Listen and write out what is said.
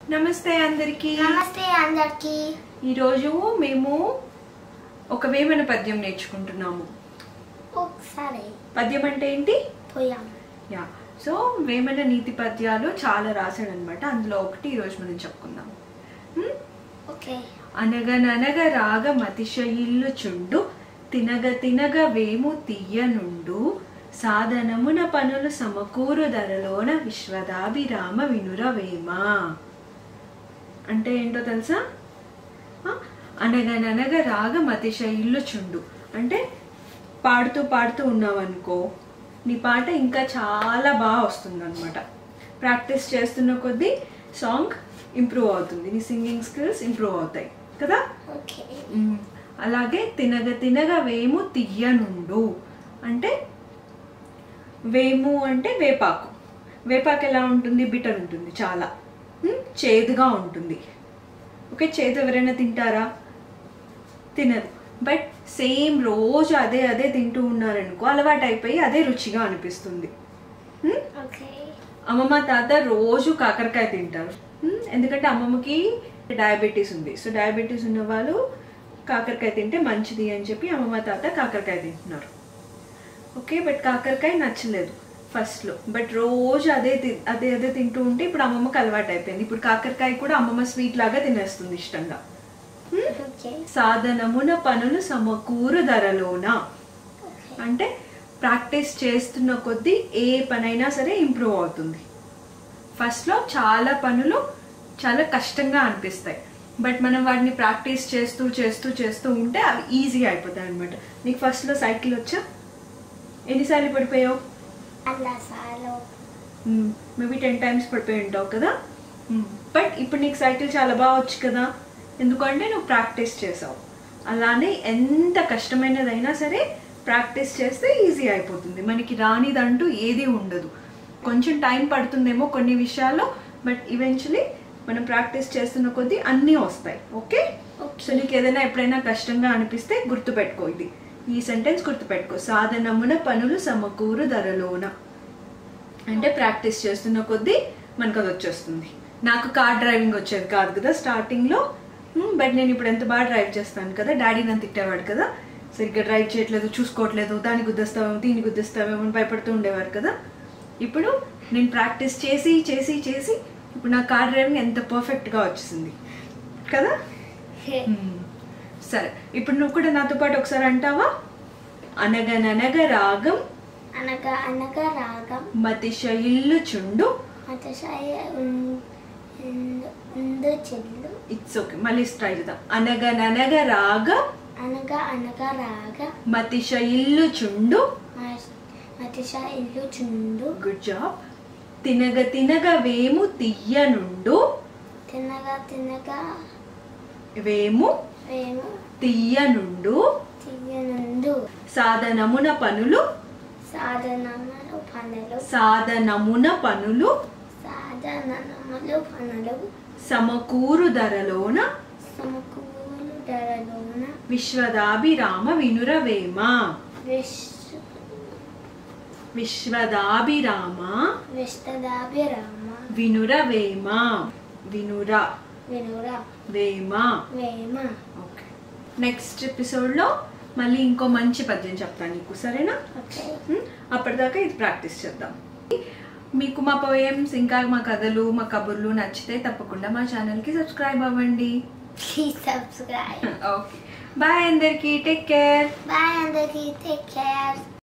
నమస్తే అందరికి నమస్తే అందరికి ఈరోజు మేము ఒక వేమన పద్యం నేర్చుకుంటున్నాము ఒకసారి పద్యం అంటే ఏంటి పోయాం యా సో వేమన నీతి పద్యాలు చాలా రాశాడు అనమాట అందులో ఒకటి ఈరోజు మనం చెప్పుకుందాం హ్మ్? ఓకే అనగననగ రాగ మతిశయిల్లు చుండు తినగ తినగ వేము తీయనుండు సాధనమున పనులు సమకూరు ధరలోన విశ్వదాభిరామ వినురవేమ అంటే ఏంటో తెలుసా ఆ? అనగననగ రాగ మతిశయిల్లు చుండు అంటే పాడుతూ పాడుతూ ఉన్నావనుకో నీ పాట ఇంకా చాలా బాగా వస్తుంది అనమాట ప్రాక్టీస్ చేస్తున్న కొద్దీ సాంగ్ ఇంప్రూవ్ అవుతుంది నీ సింగింగ్ స్కిల్స్ ఇంప్రూవ్ అవుతాయి కదా ఓకే మ్మ్. అలాగే తినగ తినగ వేము తీయనుండు అంటే వేము అంటే వేపాకు వేపాకు ఎలా ఉంటుంది బిటర్ ఉంటుంది చాలా మ్మ్? చేదుగా ఉంటుంది ఓకే చేదు ఎవరైనా తింటారా తినరు బట్ సేమ్ రోజు అదే అదే తింటూ ఉన్నారనుకో అలవాటు అయిపోయి అదే రుచిగా అనిపిస్తుంది మ్మ్? ఓకే అమ్మమ్మ తాత రోజు కాకరకాయ తింటారు మ్మ్. ఎందుకంటే అమ్మమ్మకి డయాబెటీస్ ఉంది సో డయాబెటీస్ ఉన్న వాళ్ళు కాకరకాయ తింటే మంచిది అని చెప్పి అమ్మమ్మ తాత కాకరకాయ తింటున్నారు ఓకే బట్ కాకరకాయ నచ్చలేదు ఫస్ట్లో బట్ రోజు అదే తి- అదే అదే తింటూ ఉంటే ఇప్పుడు అమ్మమ్మకి అలవాటు అయిపోయింది ఇప్పుడు కాకరకాయ కూడా అమ్మమ్మ స్వీట్ లాగా తినేస్తుంది ఇష్టంగా మ్మ్. ఓకే సాధనమున పనులు సమకూరు ధరలోన అంటే ప్రాక్టీస్ చేస్తున్న కొద్దీ ఏ పనైనా సరే ఇంప్రూవ్ అవుతుంది ఫస్ట్లో చాలా పనులు చాలా కష్టంగా అనిపిస్తాయి బట్ మనం వాటిని ప్రాక్టీస్ చేస్తూ చేస్తూ చేస్తూ ఉంటే అవి ఈజీగా అయిపోతాయి అనమాట నీకు ఫస్ట్లో సైకిల్ వచ్చా ఎన్నిసార్లు పడిపోయావు అలా సాలో మేబీ టెన్ టైమ్స్ పడిపోయి ఉంటావు కదా బట్ ఇప్పుడు నీకు సైకిల్ చాలా బాగా వచ్చు కదా ఎందుకంటే నువ్వు ప్రాక్టీస్ చేసావు అలానే ఎంత కష్టమైనదైనా సరే ప్రాక్టీస్ చేస్తే ఈజీ అయిపోతుంది మనకి రానిదంటూ ఏది ఉండదు కొంచెం టైం పడుతుందేమో కొన్ని విషయాల్లో బట్ ఈవెన్చువలీ మనం ప్రాక్టీస్ చేస్తున్న కొద్దీ అన్నీ వస్తాయి ఓకే సో నీకు ఏదైనా ఎప్పుడైనా కష్టంగా అనిపిస్తే గుర్తుపెట్టుకో ఇది ఈ సెంటెన్స్ గుర్తుపెట్టుకో సాధనమున పనులు సమకూరు ధరలోన అంటే ప్రాక్టీస్ చేస్తున్న కొద్దీ మనకు అది వచ్చేస్తుంది నాకు కార్ డ్రైవింగ్ వచ్చేది కాదు కదా స్టార్టింగ్లో బట్ నేను ఇప్పుడు ఎంత బాగా డ్రైవ్ చేస్తాను కదా డాడీ నన్ను తిట్టేవాడు కదా సరిగ్గా డ్రైవ్ చేయట్లేదు చూసుకోవట్లేదు దాన్ని గుద్దేస్తావేమో దీన్ని గుద్దేస్తావేమో అని భయపడుతూ ఉండేవారు కదా ఇప్పుడు నేను ప్రాక్టీస్ చేసి చేసి చేసి ఇప్పుడు నా కార్ డ్రైవింగ్ ఎంత పర్ఫెక్ట్గా వచ్చేసింది కదా మ్మ్. సరే ఇప్పుడు నువ్వు కూడా నాతో పాటు ఒకసారి అంటావా అనగననగ రాగం అనగా అనగా రాగం మతిశయిల్లు చుండు అతిశయ ఉం- ఉందు- ఉందు చెల్లు ఇట్స్ ఓకే మళ్ళీ ట్రై చేద్దాం అనగననగ రాగం అనగా అనగా రాగ మతిశయిల్లు చుండు అతిశయ ఇల్లు చుండు గుడ్ జాబ్ తినగ తినగ వేము తీయనుండు తినగా తినగా వేము వేము తీయనుండు తీయనుండు సాధనమున పనులు సాధనములు పనులు సాధనమున పనులు సాధనములు పనులు సమకూరు ధరలోన సమకూలు ధరలోన విశ్వదాభిరామ వినురవేమ విశ్వ విశ్వదాభిరామ విస్తదాభిరామ వినురవేమ వినుర వినుర వేమ వేమ ఓకే నెక్స్ట్ ఎపిసోడ్లో మళ్ళీ ఇంకో మంచి పద్యం చెప్తాను నీకు సరేనా ఓకే హ్మ్? అప్పటిదాకా ఇది ప్రాక్టీస్ చేద్దాం మీకు మా పోయమ్స్ ఇంకా మా కథలు మా కబుర్లు నచ్చితే తప్పకుండా మా ఛానల్కి సబ్స్క్రైబ్ అవ్వండి ప్లీజ్ సబ్స్క్రైబ్ ఓకే బాయ్ అందరికీ టేక్ కేర్ బాయ్ అందరికీ టేక్ కేర్